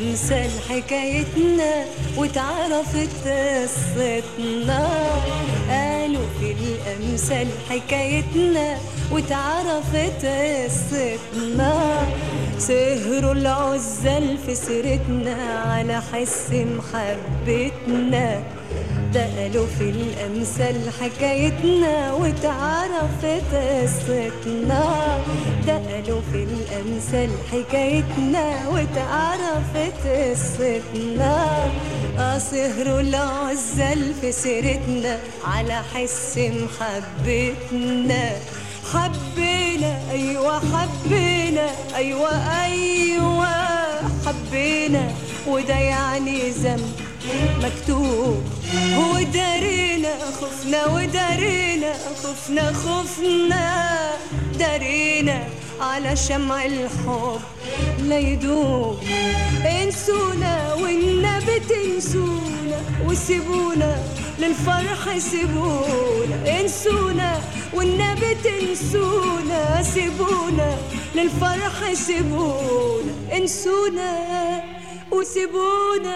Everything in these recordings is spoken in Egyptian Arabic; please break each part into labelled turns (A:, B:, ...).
A: الأمثال حكايتنا واتعرفت قصتنا قالوا في الأمثال حكايتنا واتعرفت قصتنا سهروا العزل في سيرتنا على حس محبتنا ده قالوا في الأمثال حكايتنا واتعرفت قصتنا ده قالوا في الأمثال حكايتنا واتعرفت قصتنا اه سهروا العزل في سيرتنا على حس محبتنا حبينا ايوه حبينا ايوه ايوه حبينا وده يعني ذنب مكتوب ودارينا خفنا ودارينا خفنا خفنا دارينا على شمع الحب لا يدوب انسونا والنبي تنسونا وسيبونا للفرح سيبونا انسونا والنبي تنسونا سيبونا للفرح سيبونا انسونا وسيبونا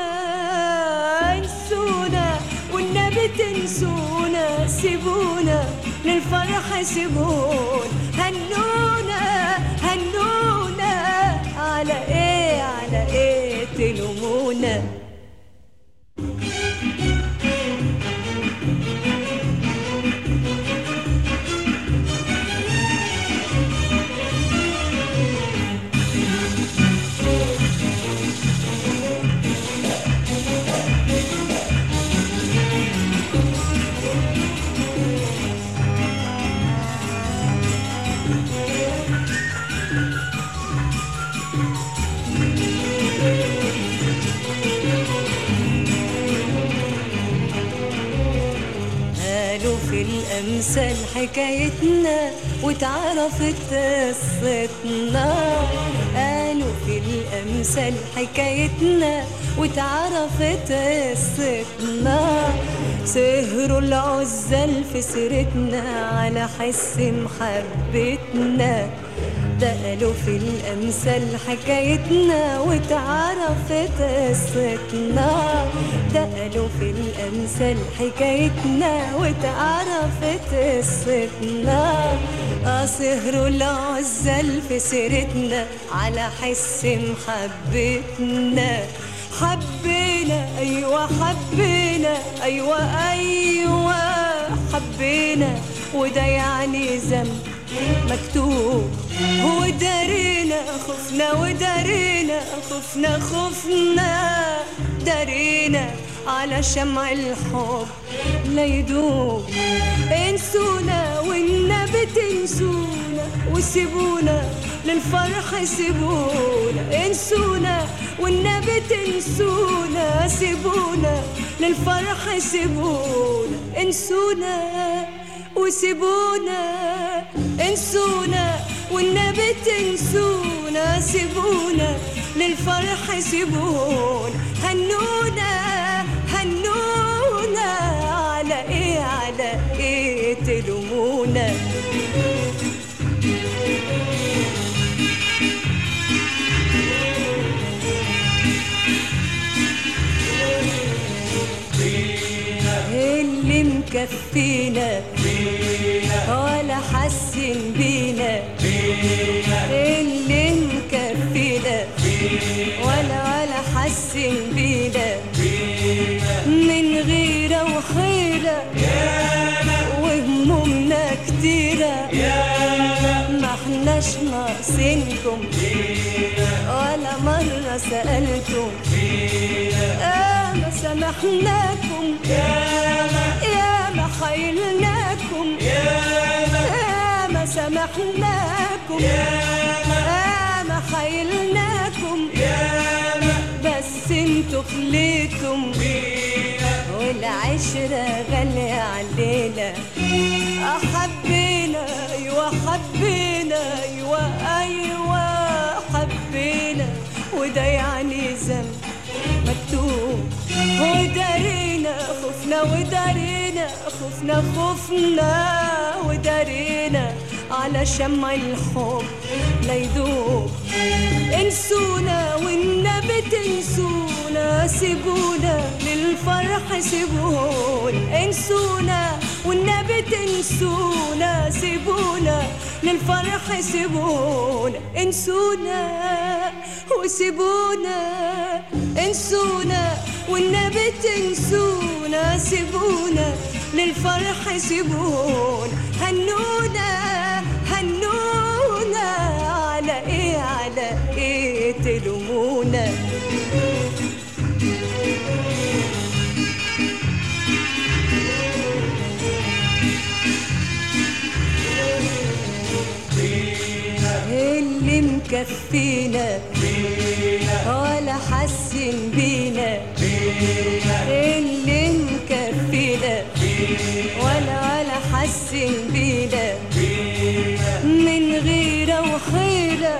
A: انسونا والنبي تنسونا سيبونا للفرح سيبونا هنونا هنونا على ايه على ايه تلومونا قالوا في الأمثال حكايتنا واتعرفت قصتنا قالوا في الأمثال حكايتنا واتعرفت قصتنا سهروا العزل في سيرتنا على حس محبتنا ده قالوا في الأمثال حكايتنا واتعرفت قصتنا ده قالوا في الأمثال حكايتنا واتعرفت قصتنا اه سهروا العزل في سيرتنا على حس محبتنا حبينا ايوه حبينا ايوه ايوه حبينا وده يعني ذنب مكتوب ودارينا خفنا ودارينا خفنا خفنا دارينا على شمع الحب لا يدوب انسونا والنبي تنسونا وسيبونا للفرح سيبونا انسونا والنبي تنسونا سيبونا للفرح سيبونا انسونا وسيبونا انسونا والنبي تنسونا سيبونا للفرح سيبونا هنونا هنونا على ايه على ايه تلومونا اللي مكفينا ولا حاسين بينا اللي مكفينا ولا ولا حاسين بينا من غيرة وخيرة وهمومنا كتيرة ما احناش ناقصينكم ولا مرة سألتم آه ما سامحناكم يا ما خيلناكم يا ما سامحناكم يا ما خيلناكم بس انتوا خليتم والعشرة غالية علينا أحبينا أيوة حبينا أيوة أيوة حبينا وده يعني ذنب مكتوب ودارينا خفنا ودارينا خفنا خفنا ودارينا على شمع الحب لا يدوب انسونا والنبي تنسونا سيبونا للفرح سيبونا انسونا والنبي تنسونا سيبونا للفرح سيبونا انسونا وسيبونا انسونا والنبي تنسونا سيبونا للفرح سيبونا هنونا هنونا على ايه على ايه تلومونا اللي مكفينا ولا حاسين بينا اللي مكفينا ولا ولا حاسين بينا من غيرة وخيرة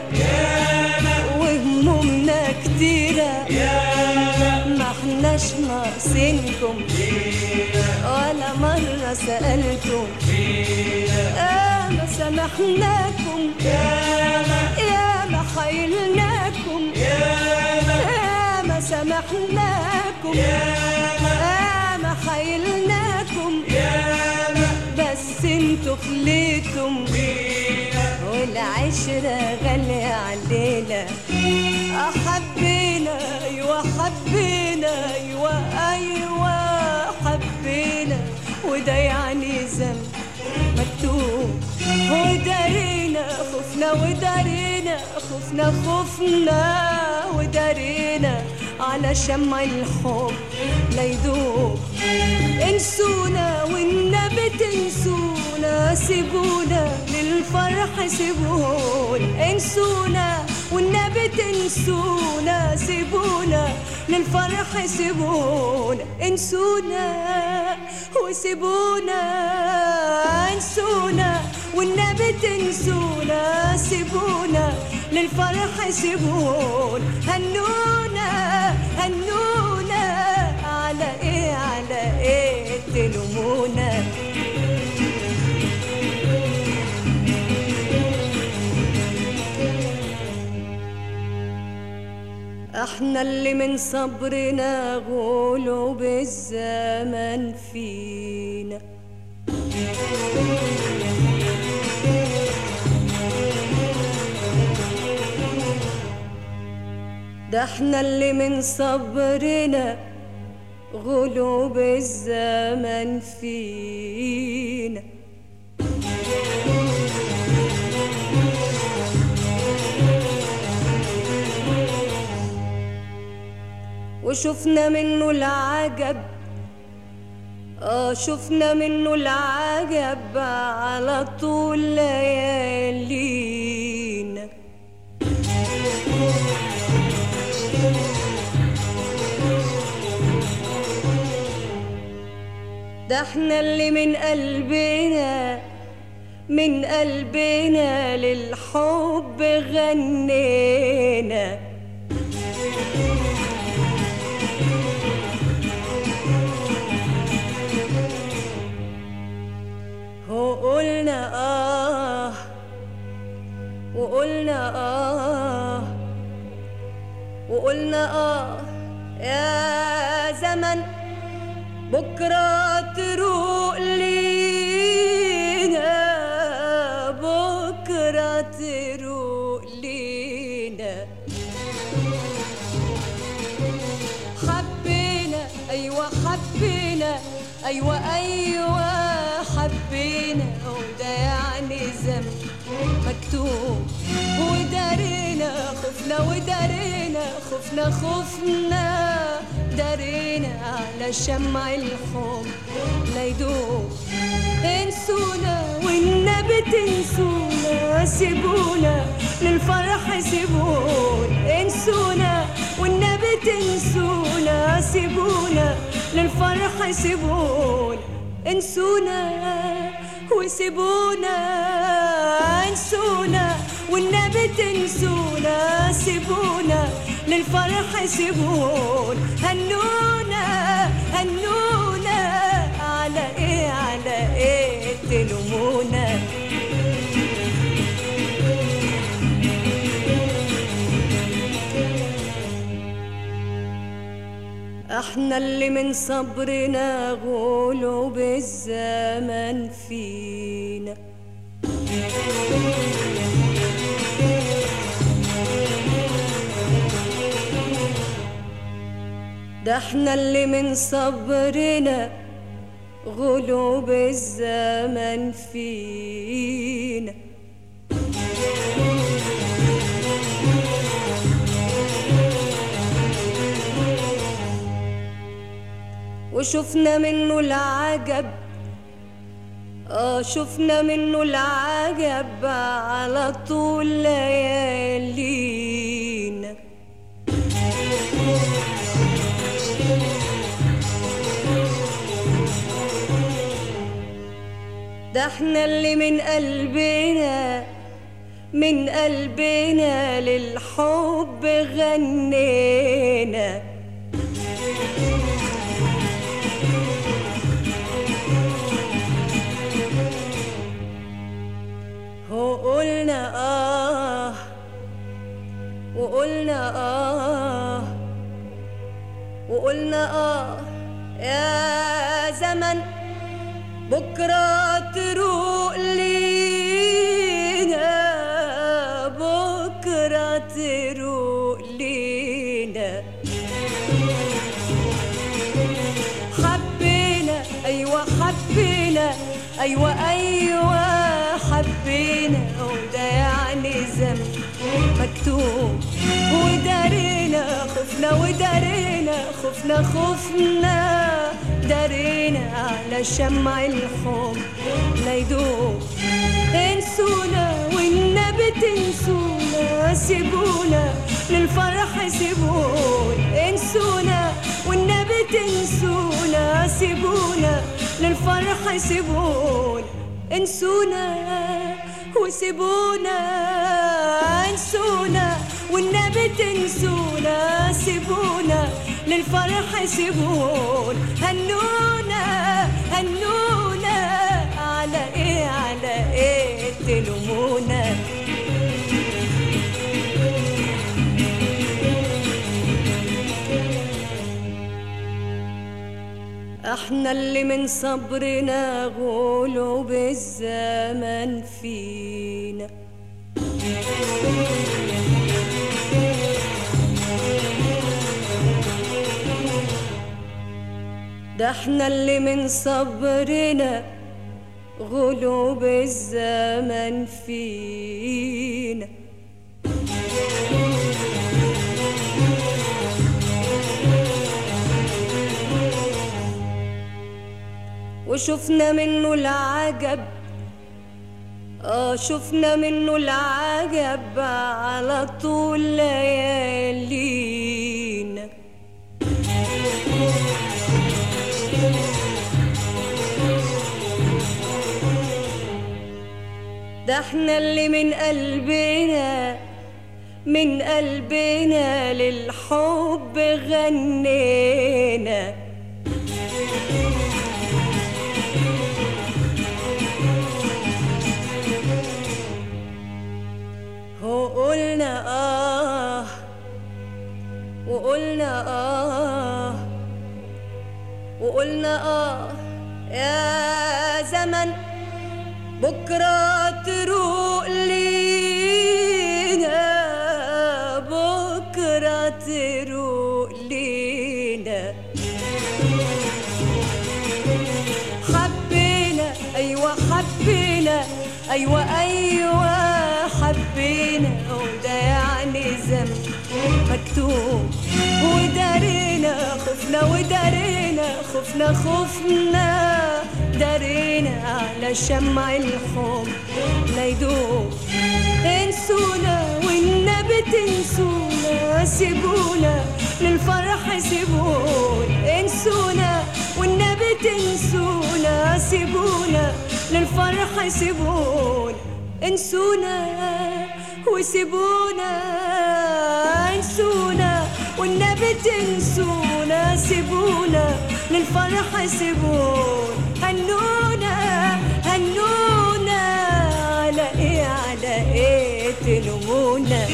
A: وهمومنا كتيرة ما احناش ناقصينكم ولا مرة سألتم آه ما سامحناكم يا ما خيلناكم يا ما سامحناكم يا ما خيلناكم بس انتوا خليتم والعشرة غالية علينا أحبينا أيوة حبينا أيوة أيوة حبينا وده يعني ذنب مكتوب ودارينا خفنا ودارينا خفنا خفنا ودارينا على شمع الحب لا يدوب انسونا والنبي تنسونا سيبونا للفرح سيبونا انسونا والنبي تنسونا سيبونا للفرح سيبونا انسونا وسيبونا انسونا والنبي تنسونا سيبونا للفرح سيبونا هنونا هنونا على ايه على ايه تلومونا احنا اللي من صبرنا غلوب الزمن فينا ده احنا اللي من صبرنا غلوب الزمن فينا وشفنا منه العجب اه شفنا منه العجب على طول ليالينا ده احنا اللي من قلبنا من قلبنا للحب غنينا وقلنا آه وقلنا آه وقلنا آه يا زمن بكرة تروق لينا بكرة تروق لينا حبينا أيوة حبينا أيوة أيوة حبينا وده يعني ذنب مكتوب ودارينا خفنا ودارينا خفنا خفنا دارينا على شمع الحب لا يدوب انسونا والنبي تنسونا سيبونا للفرح سيبونا انسونا والنبي تنسونا سيبونا للفرح سيبونا انسونا وسيبونا انسونا والنبي تنسونا سيبونا للفرح سيبونا هنونا هنونا على ايه على ايه تلومونا احنا اللي من صبرنا غلوب الزمن فينا ده احنا اللي من صبرنا غلوب الزمن فينا وشفنا منه العجب اه شفنا منه العجب على طول ليالينا ده احنا اللي من قلبنا من قلبنا للحب غنينا وقلنا آه وقلنا آه وقلنا آه يا زمن بكرة تروق لينا بكرة تروق لينا حبينا أيوة حبينا أيوة أيوة حبينا وده يعني ذنب مكتوب ودارينا خفنا ودارينا خفنا خفنا دارينا على شمع الحب لا يدوب انسونا والنبي تنسونا سيبونا للفرح سيبونا انسونا والنبي تنسونا سيبونا للفرح سيبونا انسونا وسيبونا انسونا والنبي تنسونا سيبونا للفرح سيبون هنونا هنونا على ايه على ايه تلومونا احنا اللي من صبرنا غلوب الزمن فينا ده احنا اللي من صبرنا غلوب الزمن فينا وشفنا منه العجب اه شفنا منه العجب على طول ليالينا ده احنا اللي من قلبنا من قلبنا للحب غنينا وقلنا آه وقلنا آه وقلنا آه يا زمن بكرة تروق لينا بكرة تروق لينا حبينا أيوة حبينا أيوة أيوة حبينا وده يعني ذنب مكتوب ودارينا خفنا ودارينا خفنا خفنا دارينا على شمع الحب لا يدوب انسونا والنبي تنسونا سيبونا للفرح سيبونا انسونا والنبي تنسونا سيبونا للفرح سيبونا انسونا وسيبونا انسونا والنبي تنسونا سيبونا للفرح سيبونا هنونا هنونا على ايه على ايه تلومونا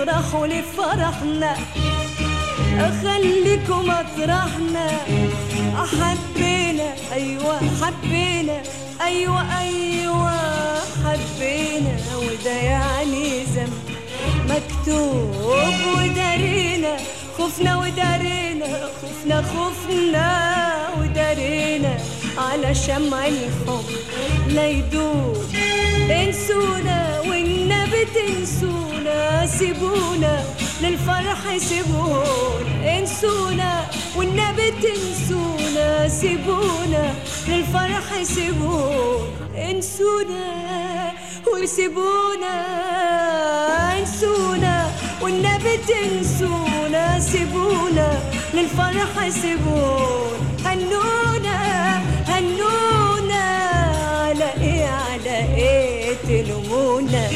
A: وافرحوا لفرحنا خليكم اطرحنا حبينا ايوه حبينا ايوه ايوه حبينا وده يعني ذنب مكتوب ودارينا خفنا ودارينا خفنا خفنا ودارينا على شمع الحب لا يدوب انسونا والنبي تنسونا سيبونا للفرح سيبونا انسونا والنبي تنسونا سيبونا للفرح سيبونا انسونا وسيبونا انسونا والنبي تنسونا سيبونا للفرح سيبونا هنونا هنونا على ايه على ايه تلومونا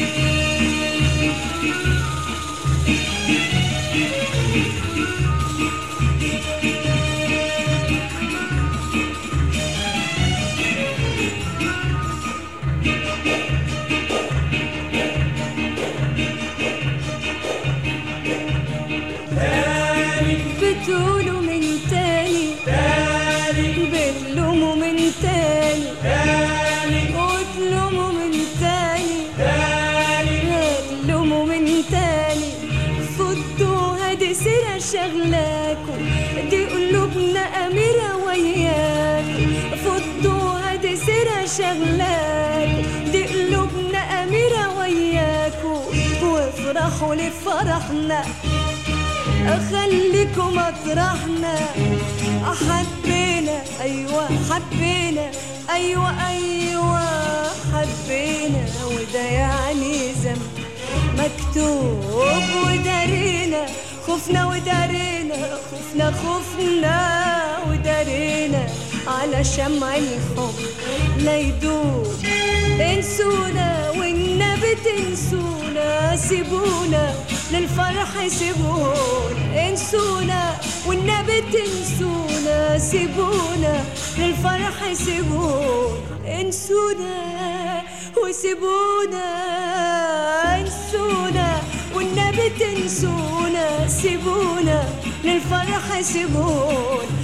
A: بتقولوا من تاني بتلوموا من تاني وتلوموا من تاني هتلوموا من تاني فضوا هادي سيرة شغلاكم دي قلوبنا أميرة وياكم فضوا هادي سيرة شغلاكم دي قلوبنا أميرة وياكم وافرحوا لفرحنا خليكم اطرحنا حبينا ايوه حبينا ايوه ايوه حبينا وده يعني ذنب مكتوب ودارينا خفنا ودارينا خفنا خفنا ودارينا على شمع الحب لا يدوب انسونا والنبي تنسونا سيبونا للفرح سيبونا انسونا والنبي تنسونا سيبونا للفرح سيبونا انسونا وسيبونا انسونا والنبي تنسونا سيبونا للفرح سيبونا